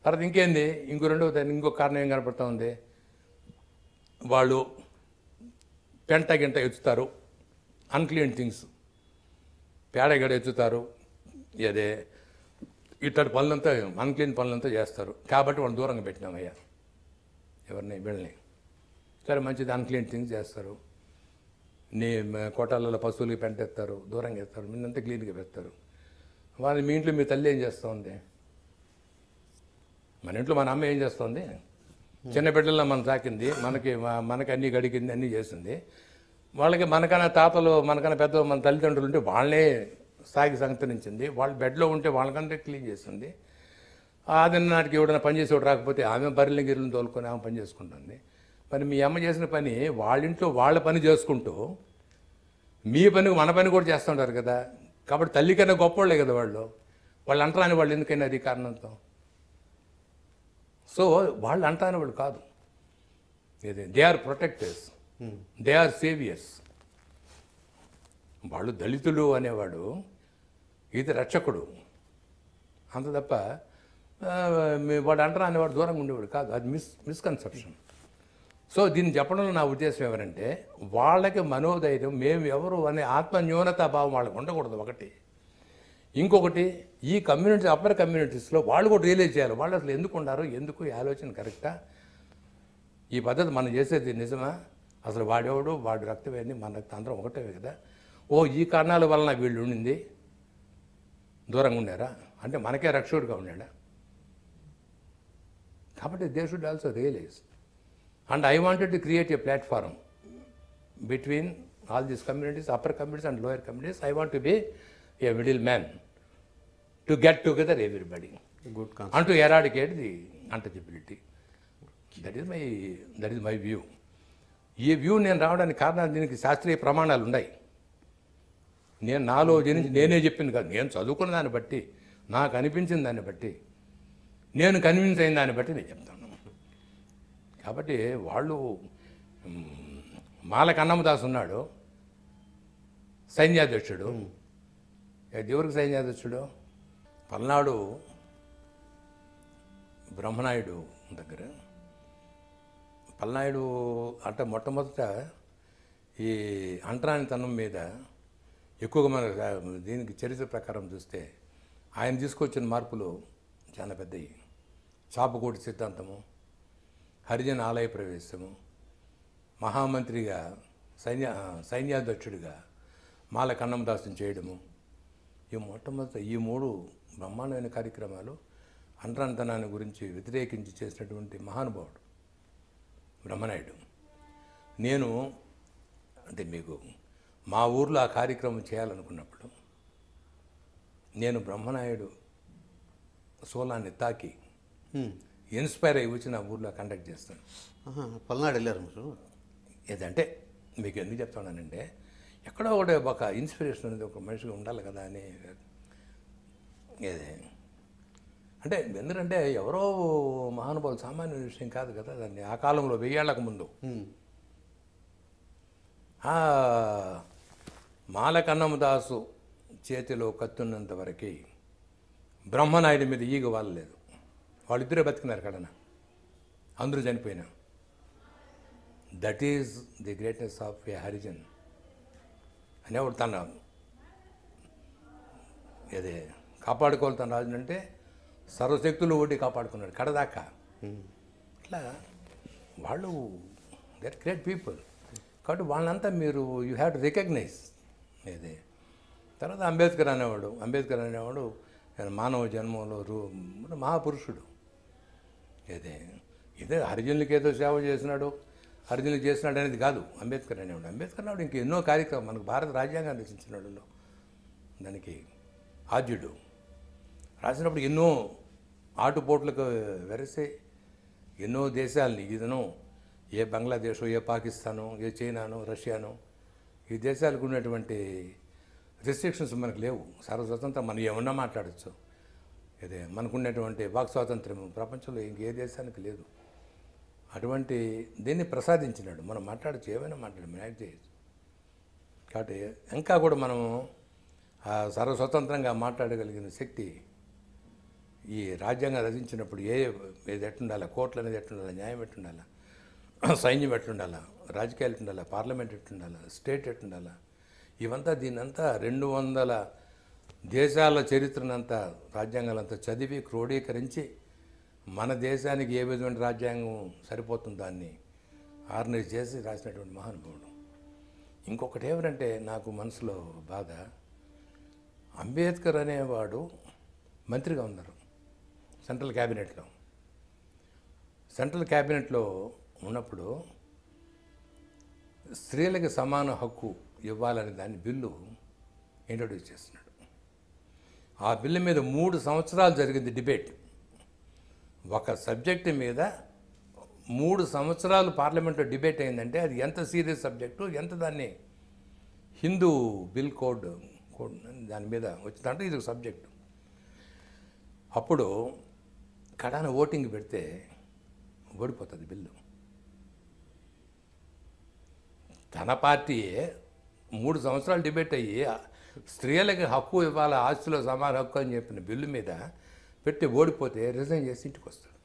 తర్వాత ఇంకేంది ఇంకో రెండవ దాన్ని ఇంకో కారణం ఏం కనపడుతూ ఉంది వాళ్ళు పెంట గింట ఎత్తుతారు అన్క్లీన్ థింగ్స్ పేడగడ ఎత్తుతారు అదే ఇట్లాంటి పనులంతా అన్క్లీన్ పనులంతా చేస్తారు కాబట్టి వాళ్ళు దూరంగా పెట్టినామయ్యా ఎవరిని వీళ్ళని సరే మంచిది అన్క్లీన్ థింగ్స్ చేస్తారు నీ మ- కోటాలలో పశువులకి పెంటెత్తారు దూరంగా ఎత్తారు మీరంతా క్లీన్గా పెడతారు వాళ్ళు మీ ఇంట్లో మీ తల్లి ఏం చేస్తూ ఉంది మన ఇంట్లో మన అమ్మ ఏం చేస్తుంది చిన్న బిడ్డల్లో మనం తాకింది మనకి మ- మనకి అన్ని గడికింది అన్నీ చేసింది వాళ్ళకి మనకన్నా తాతలు మనకన్నా పెద్ద మన తల్లిదండ్రులు ఉంటే వాళ్ళనే సాగి సంతరించింది వాళ్ళ బెడ్లో ఉంటే వాళ్ళకంటే క్లీన్ చేస్తుంది ఆది నాటికి ఎవడైనా పని చేసేవాడు రాకపోతే ఆమె బర్రెల గిర్రెలను తోలుకొని ఆమె పని చేసుకుంటుంది మరి మీ అమ్మ చేసిన పని వాళ్ళ ఇంట్లో వాళ్ళ పని చేసుకుంటూ మీ పని మన పని కూడా చేస్తుంటారు కదా కాబట్టి తల్లి కన్నా గొప్పవాళ్ళే కదా వాళ్ళు వాళ్ళు అంటరాని వాళ్ళు ఎందుకైనా అది కారణంతో సో వాళ్ళు అంటాని వాళ్ళు కాదు ఇది they are protectors they are saviours వాళ్ళు దళితులు అనేవాడు ఇది రక్షకుడు అంత తప్ప ఆ, మీ- వాడు అంటారా అనేవాడు దూరంగా ఉండేవాడు కాదు అది మిస్ మిస్కన్సెప్షన్ సో దీన్ని చెప్పడంలో నా ఉద్దేశం ఎవరంటే వాళ్ళకి మనోధైర్యం మేము ఎవరు అనే ఆత్మ న్యూనతా భావం వాళ్ళకి ఉండకూడదు ఒకటి ఇంకొకటి ఈ కమ్యూనిటీ అప్పర్ కమ్యూనిటీస్లో వాళ్ళు కూడా రియలైజ్ చేయాలి వాళ్ళు అసలు ఎందుకు ఉండారు ఎందుకు ఈ ఆలోచన కరెక్టా ఈ పద్ధతి మనం చేసేది నిజమా అసలు వాడెవడు వాడు రక్తమేంది మన రక్తం అందరం ఒకటే కదా ఓ ఈ కారణాల వలన వీళ్ళు ఉండింది దూరంగా ఉండారా అంటే మనకే రక్షకుడిగా ఉన్నాడా కాబట్టి they should also realise and I wanted to create a platform between all these communities upper communities and lower communities I want to be a middle man to get together everybody good con and to eradicate the untouchability that is my that is my view ఈ view నేను రావడానికి కారణాలు దీనికి శాస్త్రీయ ప్రమాణాలు ఉన్నాయి నేను నాలో జనించి నేనే చెప్పింది కాదు నేను చదువుకున్న దాన్ని బట్టి నాకు అనిపించిన దాన్ని బట్టి నేను కన్విన్స్ అయిన దాన్ని బట్టి నేను చెప్తాను కాబట్టి వాళ్ళు మ్, మాల కన్నమ్మదాస్ ఉన్నాడు సైన్యాధ్యక్షుడు ఏ దేవుడికి సైన్యాధ్యక్షుడు పల్నాడు బ్రహ్మనాయుడు దగ్గర పల్నాయుడు అంటే మొట్టమొదట ఈ అంటరానితనం మీద ఎక్కువగా మన దీనికి చరిత్ర ప్రకారం చూస్తే ఆయన తీసుకొచ్చిన మార్పులు చాలా పెద్దవి చాపకోటి సిద్ధాంతము హరిజన ఆలయ ప్రవేశము మహామంత్రిగా సైన్య సైన్యాధ్యక్షుడిగా మాల కన్నమదాసుని చేయడము ఈ మొట్టమొదటి ఈ మూడు బ్రహ్మాండమైన కార్యక్రమాలు అంటరానితనాన్ని గురించి వ్యతిరేకించి చేసినటువంటి మహానుభావుడు బ్రహ్మనాయుడు నేను అంటే మీకు మా ఊర్లో ఆ కార్యక్రమం చేయాలనుకున్నప్పుడు నేను బ్రహ్మనాయుడు సోలాన్ని తాకి ఇన్స్పైర్ అయ్యి వచ్చి నా ఊర్లో కండక్ట్ చేస్తాను పల్నాడు వెళ్ళారు మీరు ఏదంటే మీకు ఎందుకు చెప్తున్నానంటే ఎక్కడో ఒకటి ఒక ఇన్స్పిరేషన్ అనేది ఒక మనిషిగా ఉండాలి కదా అని ఏదే అంటే ఎందుకంటే ఎవరో మహానుభావులు సామాన్య విషయం కాదు కదా దాన్ని ఆ కాలంలో వెయ్యేళ్లకు ముందు Hmm. ఆ మాలకన్నమదాసు చేతిలో కత్తున్నంత వరకు బ్రహ్మనాయుడి మీద ఈగ వాళ్ళలేదు వాళ్ళిద్దరే బతికినారు కడన అందరూ చనిపోయినా that is the greatness of a Harijan అనేవాడు తన అదే కాపాడుకోవాలి తన రాజు అంటే సర్వశక్తులు ఓటి కాపాడుకున్నాడు కడదాకా ఇట్లా వాళ్ళు దట్ గ్రేట్ పీపుల్ కాబట్టి వాళ్ళంతా మీరు యూ హ్యావ్ టు రికగ్నైజ్ ఇది తర్వాత అంబేద్కర్ అనేవాడు అంబేద్కర్ అనేవాడు ఆయన మానవ జన్మంలో రూ మహాపురుషుడు ఇదే ఇదే హరిజనులకి ఏదో సేవ చేసినాడు హరిజనులు చేసినాడు అనేది కాదు అంబేద్కర్ అనేవాడు అంబేద్కర్ అనేవాడు ఇంక ఎన్నో కార్యక్రమం మనకు భారత రాజ్యాంగాన్ని రచించినాడు దానికి ఆద్యుడు రాసినప్పుడు ఎన్నో ఆటుపోట్లకు వెరసే ఎన్నో దేశాలని ఇదను ఏ బంగ్లాదేశ్ ఏ పాకిస్తాను ఏ చైనాను రష్యాను ఈ దేశాలకు ఉన్నటువంటి రిస్ట్రిక్షన్స్ మనకు లేవు సర్వస్వతంత్రం మనం ఏమన్నా మాట్లాడచ్చు ఇదే మనకున్నటువంటి వాక్ స్వాతంత్రం ప్రపంచంలో ఇంకే దేశానికి లేదు అటువంటి దీన్ని ప్రసాదించినాడు మనం మాట్లాడచ్చు ఏమైనా మాట్లాడు మనం యాక్ట్ చేయొచ్చు కాబట్టి ఇంకా కూడా మనము ఆ సర్వస్వతంత్రంగా మాట్లాడగలిగిన శక్తి ఈ రాజ్యాంగం రచించినప్పుడు ఏ ఏది ఎట్టుండాలా కోర్టులు అనేది ఎట్టుండాలా న్యాయం ఎట్టుండాలా సైన్యం ఎట్లుండాలా రాజకీయాలు ఎట్టుండాలా పార్లమెంట్ ఎట్టుండాలా స్టేట్ ఎట్టుండాలా ఇవంతా దీనంతా రెండు వందల దేశాల చరిత్రనంతా రాజ్యాంగాలంతా చదివి క్రోడీకరించి మన దేశానికి ఏ విధమైన రాజ్యాంగం సరిపోతుంది దాన్ని ఆర్గనైజ్ చేసి రాసినటువంటి మహానుభావుడు ఇంకొకటి ఏమిటంటే నాకు మనసులో బాధ అంబేద్కర్ అనేవాడు మంత్రిగా ఉన్నారు సెంట్రల్ క్యాబినెట్లో సెంట్రల్ క్యాబినెట్లో ఉన్నప్పుడు స్త్రీలకి సమాన హక్కు ఇవ్వాలనే దాని బిల్లు ఇంట్రొడ్యూస్ చేస్తున్నాడు ఆ బిల్లు మీద మూడు సంవత్సరాలు జరిగింది డిబేట్ ఒక సబ్జెక్టు మీద మూడు సంవత్సరాలు పార్లమెంట్లో డిబేట్ అయిందంటే అది ఎంత సీరియస్ సబ్జెక్టు ఎంత దాన్ని హిందూ బిల్ కోడ్ కోడ్ దాని మీద వచ్చిందంటే ఇది ఒక సబ్జెక్టు అప్పుడు కడాన ఓటింగ్ పెడితే ఓడిపోతుంది బిల్లు తన పార్టీయే మూడు సంవత్సరాలు డిబేట్ అయ్యి స్త్రీలకి హక్కు ఇవ్వాలి ఆస్తిలో సమాన హక్కు అని చెప్పిన బిల్లు మీద పెట్టి ఓడిపోతే రిజైన్ చేసి ఇంటికి వస్తాడు